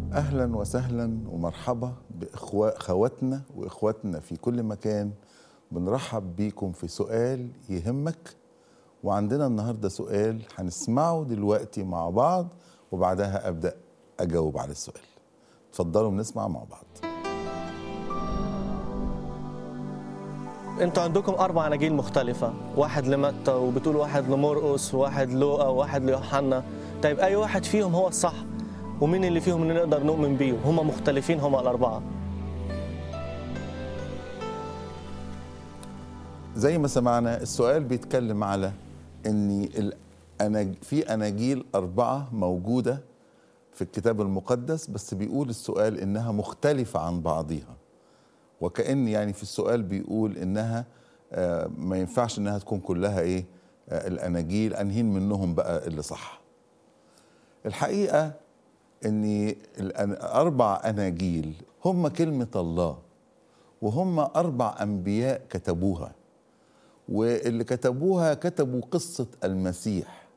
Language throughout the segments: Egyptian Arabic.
اهلا وسهلا ومرحبا باخواتنا واخواتنا في كل مكان بنرحب بيكم في سؤال يهمك وعندنا النهارده سؤال هنسمعه دلوقتي مع بعض وبعدها ابدا اجاوب على السؤال اتفضلوا بنسمع مع بعض انتوا عندكم اربع اناجيل مختلفه واحد لمتى وبتقول واحد لمرقس وواحد لوقا وواحد ليوحنا طيب اي واحد فيهم هو الصح ومين اللي فيهم اللي نقدر نؤمن بيه هم مختلفين هم الاربعه زي ما سمعنا السؤال بيتكلم على ان الأناج... في اناجيل اربعه موجوده في الكتاب المقدس بس بيقول السؤال انها مختلفه عن بعضها وكأن يعني في السؤال بيقول انها آه، ما ينفعش انها تكون كلها ايه آه، الاناجيل انهين منهم بقى اللي صح الحقيقه ان الاربع اناجيل هم كلمه الله وهم اربع انبياء كتبوها واللي كتبوها كتبوا قصه المسيح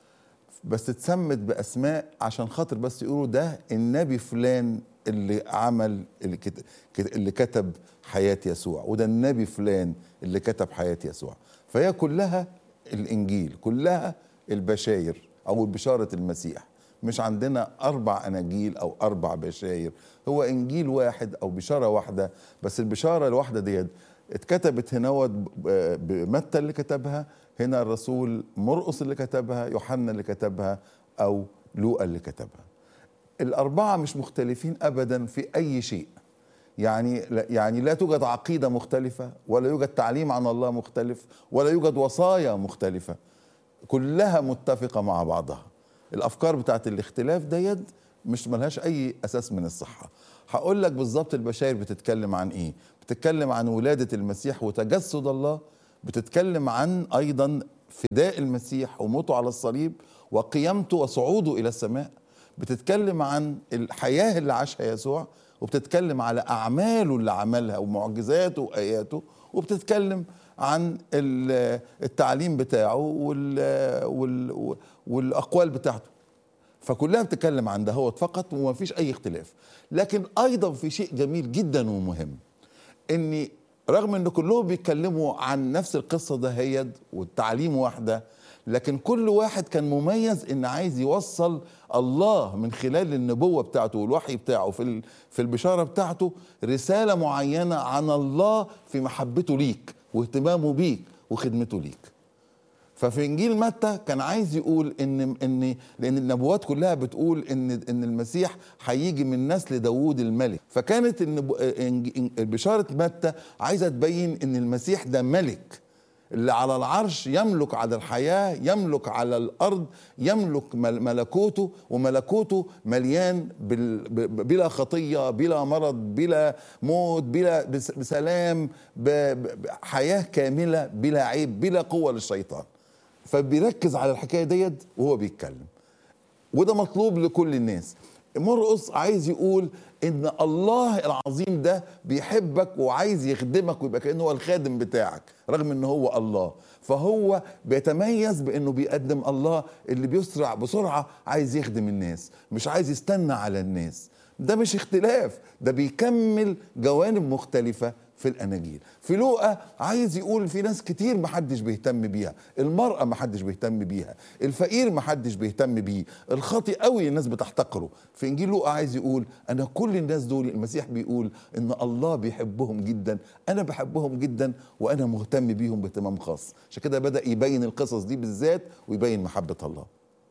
بس اتسمت باسماء عشان خاطر بس يقولوا ده النبي فلان اللي عمل اللي كت- كت- اللي كتب حياه يسوع وده النبي فلان اللي كتب حياه يسوع فهي كلها الانجيل كلها البشاير او بشاره المسيح مش عندنا اربع اناجيل او اربع بشاير هو انجيل واحد او بشاره واحده بس البشاره الواحده ديت اتكتبت هنا بمتى اللي كتبها هنا الرسول مرقس اللي كتبها يوحنا اللي كتبها او لوقا اللي كتبها الأربعة مش مختلفين أبدا في أي شيء يعني لا يعني لا توجد عقيدة مختلفة ولا يوجد تعليم عن الله مختلف ولا يوجد وصايا مختلفة كلها متفقة مع بعضها الأفكار بتاعت الاختلاف ديت مش ملهاش أي أساس من الصحة هقول لك بالظبط البشاير بتتكلم عن إيه بتتكلم عن ولادة المسيح وتجسد الله بتتكلم عن أيضا فداء المسيح وموته على الصليب وقيامته وصعوده إلى السماء بتتكلم عن الحياة اللي عاشها يسوع وبتتكلم على أعماله اللي عملها ومعجزاته وآياته وبتتكلم عن ال- التعليم بتاعه وال وال والأقوال بتاعته فكلها بتتكلم عن دهوت فقط وما فيش أي اختلاف لكن أيضا في شيء جميل جدا ومهم ان رغم ان كلهم بيتكلموا عن نفس القصه دهيت والتعليم واحده لكن كل واحد كان مميز ان عايز يوصل الله من خلال النبوه بتاعته والوحي بتاعه في ال- في البشاره بتاعته رساله معينه عن الله في محبته ليك واهتمامه بيك وخدمته ليك ففي انجيل متى كان عايز يقول ان ان لان النبوات كلها بتقول ان ان المسيح هيجي من نسل داوود الملك فكانت النبو- إنج- إنج- بشاره متى عايزه تبين ان المسيح ده ملك اللي على العرش يملك على الحياه يملك على الارض يملك مل- ملكوته وملكوته مليان بال- ب- بلا خطيه بلا مرض بلا موت بلا بس- بسلام ب- ب- حياه كامله بلا عيب بلا قوه للشيطان فبيركز على الحكايه ديت وهو بيتكلم وده مطلوب لكل الناس مرقص عايز يقول ان الله العظيم ده بيحبك وعايز يخدمك ويبقى كانه هو الخادم بتاعك رغم ان هو الله فهو بيتميز بانه بيقدم الله اللي بيسرع بسرعه عايز يخدم الناس مش عايز يستنى على الناس ده مش اختلاف ده بيكمل جوانب مختلفه في الاناجيل في لوقا عايز يقول في ناس كتير محدش بيهتم بيها المرأة محدش بيهتم بيها الفقير محدش بيهتم بيه الخاطئ قوي الناس بتحتقره في انجيل لوقا عايز يقول انا كل الناس دول المسيح بيقول ان الله بيحبهم جدا انا بحبهم جدا وانا مهتم بيهم باهتمام خاص عشان كده بدأ يبين القصص دي بالذات ويبين محبة الله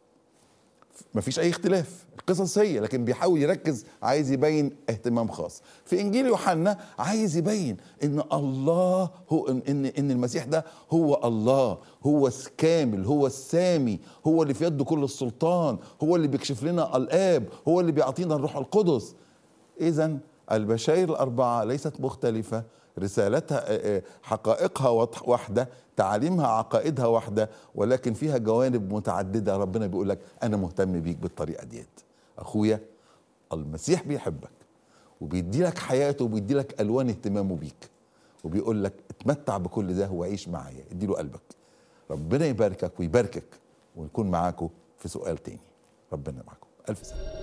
مفيش اي اختلاف القصص هي لكن بيحاول يركز عايز يبين اهتمام خاص في انجيل يوحنا عايز يبين ان الله هو ان ان إن المسيح ده هو الله هو كامل هو السامي هو اللي في يده كل السلطان هو اللي بيكشف لنا الاب هو اللي بيعطينا الروح القدس اذا البشائر الاربعه ليست مختلفه رسالتها آه، آه، حقائقها واضح- واحده تعاليمها عقائدها واحده ولكن فيها جوانب متعدده ربنا بيقول لك انا مهتم بيك بالطريقه ديت اخويا المسيح بيحبك وبيدي لك حياته وبيدي لك الوان اهتمامه بيك وبيقول لك اتمتع بكل ده وعيش معايا اديله قلبك ربنا يباركك ويباركك ونكون معاكم في سؤال تاني ربنا معاكم الف سلامه